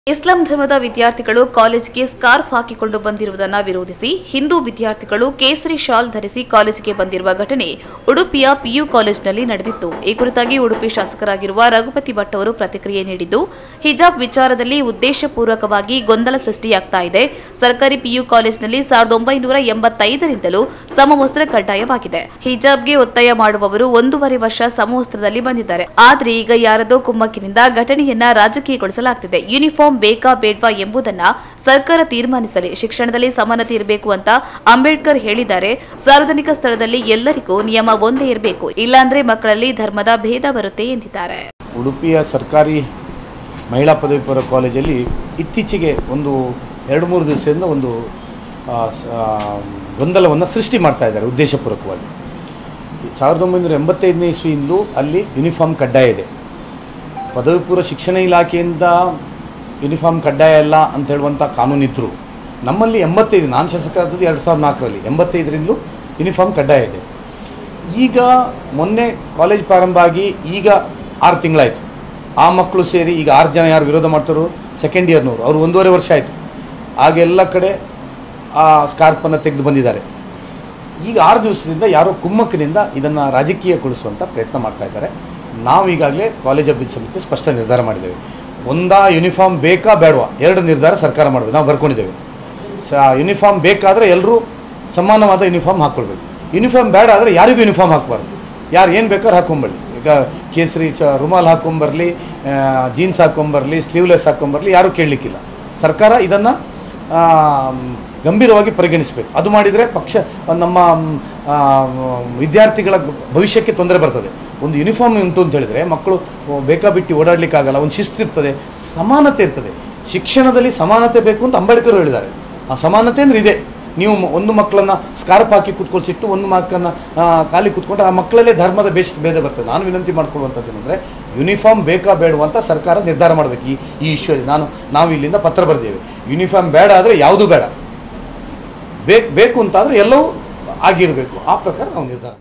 ಇಸ್ಲಾಂ ಧರ್ಮದ ವಿದ್ಯಾರ್ಥಿಗಳು ಕಾಲೇಜಿಗೆ ಸ್ಕಾರ್ಫ್ ಹಾಕಿಕೊಂಡು ಬಂದಿರುವುದನ್ನು ವಿರೋಧಿಸಿ ಹಿಂದೂ ವಿದ್ಯಾರ್ಥಿಗಳು ಕೇಸರಿ ಶಾಲ್ ಧರಿಸಿ ಕಾಲೇಜಿಗೆ ಬಂದಿರುವ ಘಟನೆ ಉಡುಪಿಯ ಪಿಯು ಕಾಲೇಜಿನಲ್ಲಿ ನಡೆದಿತ್ತು ಈ ಕುರಿತಾಗಿ ಉಡುಪಿ ಶಾಸಕರಾಗಿರುವ ರಘುಪತಿ ಭಟ್ ಅವರು ಪ್ರತಿಕ್ರಿಯೆ ನೀಡಿದ್ದು ಹಿಜಾಬ್ ವಿಚಾರದಲ್ಲಿ ಉದ್ದೇಶಪೂರ್ವಕವಾಗಿ ಗೊಂದಲ ಸೃಷ್ಟಿಯಾಗ್ತಾ ಇದೆ ಸರ್ಕಾರಿ ಪಿಯು ಕಾಲೇಜಿನಲ್ಲಿ ಸಾವಿರದ ಒಂಬೈನೂರ ಎಂಬತ್ತೈದರಿಂದಲೂ ಸಮವಸ್ತ್ರ ಕಡ್ಡಾಯವಾಗಿದೆ ಹಿಜಾಬ್ಗೆ ಒತ್ತಾಯ ಮಾಡುವವರು ಒಂದೂವರೆ ವರ್ಷ ಸಮವಸ್ತ್ರದಲ್ಲಿ ಬಂದಿದ್ದಾರೆ ಆದರೆ ಈಗ ಯಾರದೋ ಕುಮ್ಮಕ್ಕಿನಿಂದ ಘಟನೆಯನ್ನ ರಾಜಕೀಯಗೊಳಿಸಲಾಗ್ತಿದೆ ಯೂನಿಫಾರ್ಮ್ ಬೇಕಾ ಬೇಡ್ವಾ ಎಂಬುದನ್ನ ಸರ್ಕಾರ ತೀರ್ಮಾನಿಸಲಿ ಶಿಕ್ಷಣದಲ್ಲಿ ಸಮಾನತೆ ಇರಬೇಕು ಅಂತ ಅಂಬೇಡ್ಕರ್ ಹೇಳಿದ್ದಾರೆ ಸಾರ್ವಜನಿಕ ಸ್ಥಳದಲ್ಲಿ ಎಲ್ಲರಿಗೂ ನಿಯಮ ಒಂದೇ ಇರಬೇಕು ಇಲ್ಲಾಂದ್ರೆ ಮಕ್ಕಳಲ್ಲಿ ಧರ್ಮದ ಭೇದ ಬರುತ್ತೆ ಎಂದಿದ್ದಾರೆ ಉಡುಪಿಯ ಸರ್ಕಾರಿ ಮಹಿಳಾ ಪದವಿ ಪೂರ್ವ ಕಾಲೇಜಲ್ಲಿ ಇತ್ತೀಚೆಗೆ ಒಂದು ಎರಡು ಮೂರು ದಿವಸದಿಂದ ಒಂದು ಆ, ಸ- ಆ, ಗೊಂದಲವನ್ನು ಸೃಷ್ಟಿ ಮಾಡ್ತಾ ಇದ್ದಾರೆ ಉದ್ದೇಶಪೂರ್ವಕವಾಗಿ ಸಾವಿರದ ಒಂಬೈನೂರ ಎಂಬತ್ತೈದನೇ ಇಸ್ವಿಯಿಂದಲೂ ಅಲ್ಲಿ ಯೂನಿಫಾರ್ಮ್ ಕಡ್ಡಾಯ ಇದೆ ಪದವಿ ಪೂರ್ವ ಶಿಕ್ಷಣ ಇಲಾಖೆಯಿಂದ ಯೂನಿಫಾರ್ಮ್ ಕಡ್ಡಾಯ ಅಲ್ಲ ಅಂತ ಹೇಳುವಂಥ ಕಾನೂನಿದ್ರು ನಮ್ಮಲ್ಲಿ ಎಂಬತ್ತೈದು ನಾನು ಶಾಸಕರಾದದ್ದು ಎರಡು ಸಾವಿರದ ನಾಲ್ಕರಲ್ಲಿ ಎಂಬತ್ತೈದರಿಂದಲೂ ಯೂನಿಫಾರ್ಮ್ ಕಡ್ಡಾಯ ಇದೆ ಈಗ ಮೊನ್ನೆ ಕಾಲೇಜ್ ಪ್ರಾರಂಭ ಆಗಿ ಈಗ ಆರು ತಿಂಗಳಾಯಿತು ಆ ಮಕ್ಕಳು ಸೇರಿ ಈಗ ಆರು ಜನ ಯಾರು ವಿರೋಧ ಮಾಡ್ತಾರೋ ಸೆಕೆಂಡ್ ಇಯರ್ನವರು ಅವರು ಒಂದೂವರೆ ವರ್ಷ ಆಯಿತು ಆಗ ಎಲ್ಲ ಕಡೆ ಆ ಸ್ಕಾರ್ಪನ್ನು ತೆಗೆದು ಬಂದಿದ್ದಾರೆ ಈಗ ಆರು ದಿವಸದಿಂದ ಯಾರೋ ಕುಮ್ಮಕ್ಕಿನಿಂದ ಇದನ್ನು ರಾಜಕೀಯಗೊಳಿಸುವಂಥ ಪ್ರಯತ್ನ ಮಾಡ್ತಾ ಇದ್ದಾರೆ ನಾವು ಈಗಾಗಲೇ ಕಾಲೇಜ್ ಅಭಿವೃದ್ಧಿ ಸಮಿತಿ ಸ್ಪಷ್ಟ ನಿರ್ಧಾರ ಮಾಡಿದ್ದೇವೆ ಒಂದಾ ಯೂನಿಫಾರ್ಮ್ ಬೇಕಾ ಬೇಡವಾ ಎರಡು ನಿರ್ಧಾರ ಸರ್ಕಾರ ಮಾಡಬೇಕು ನಾವು ಬರ್ಕೊಂಡಿದ್ದೇವೆ ಸ ಯೂನಿಫಾರ್ಮ್ ಬೇಕಾದರೆ ಎಲ್ಲರೂ ಸಮಾನವಾದ ಯೂನಿಫಾರ್ಮ್ ಹಾಕ್ಕೊಳ್ಬೇಕು ಯೂನಿಫಾರ್ಮ್ ಬೇಡ ಆದರೆ ಯಾರಿಗೂ ಯೂನಿಫಾರ್ಮ್ ಹಾಕ್ಬಾರ್ದು ಯಾರು ಏನು ಬೇಕಾದ್ರೂ ಹಾಕ್ಕೊಂಬರ್ಲಿ ಈಗ ಕೇಸರಿ ಚ ರುಮಾಲ್ ಹಾಕ್ಕೊಂಬರ್ಲಿ ಜೀನ್ಸ್ ಹಾಕ್ಕೊಂಬರ್ಲಿ ಸ್ಲೀವ್ಲೆಸ್ ಹಾಕ್ಕೊಂಬರ್ಲಿ ಯಾರೂ ಕೇಳಲಿಕ್ಕಿಲ್ಲ ಸರ್ಕಾರ ಇದನ್ನು ಗಂಭೀರವಾಗಿ ಪರಿಗಣಿಸಬೇಕು ಅದು ಮಾಡಿದರೆ ಪಕ್ಷ ನಮ್ಮ ಮ್, ಆ, ವಿದ್ಯಾರ್ಥಿಗಳ ಭವಿಷ್ಯಕ್ಕೆ ತೊಂದರೆ ಬರ್ತದೆ ಒಂದು ಯೂನಿಫಾರ್ಮ್ ಉಂಟು ಅಂತ ಹೇಳಿದರೆ ಮಕ್ಕಳು ಬೇಕಾಬಿಟ್ಟು ಓಡಾಡಲಿಕ್ಕಾಗಲ್ಲ ಒಂದು ಶಿಸ್ತಿರ್ತದೆ ಸಮಾನತೆ ಇರ್ತದೆ ಶಿಕ್ಷಣದಲ್ಲಿ ಸಮಾನತೆ ಬೇಕು ಅಂತ ಅಂಬೇಡ್ಕರ್ ಹೇಳಿದ್ದಾರೆ ಆ ಸಮಾನತೆ ಅಂದರೆ ಇದೆ ನೀವು ಮ- ಒಂದು ಮಕ್ಕಳನ್ನು ಸ್ಕಾರ್ಪ್ ಹಾಕಿ ಕೂತ್ಕೊಳ್ಸಿಟ್ಟು ಒಂದು ಮಕ್ಕಳನ್ನು ಖಾಲಿ ಕೂತ್ಕೊಂಡ್ರೆ ಆ ಮಕ್ಕಳಲ್ಲೇ ಧರ್ಮದ ಬೇಸ್ ಭೇದ ಬರ್ತದೆ ನಾನು ವಿನಂತಿ ಮಾಡ್ಕೊಳ್ಳುವಂಥದ್ದು ಏನಂದರೆ ಯೂನಿಫಾರ್ಮ್ ಬೇಕಾ ಬೇಡವಾ ಅಂತ ಸರ್ಕಾರ ನಿರ್ಧಾರ ಮಾಡಬೇಕು ಈ ಈ ಇಶ್ಯೂಲ್ಲಿ ನಾನು ನಾವು ಇಲ್ಲಿಂದ ಪತ್ರ ಬರೆದೇವೆ ಯೂನಿಫಾರ್ಮ್ ಬೇಡ ಆದರೆ ಯಾವುದೂ ಬೇಡ ಬೇಕು ಬೇಕು ಅಂತಾದರೆ ಎಲ್ಲವೂ ಆಗಿರಬೇಕು ಆ ಪ್ರಕಾರ ನಾವು ನಿರ್ಧಾರ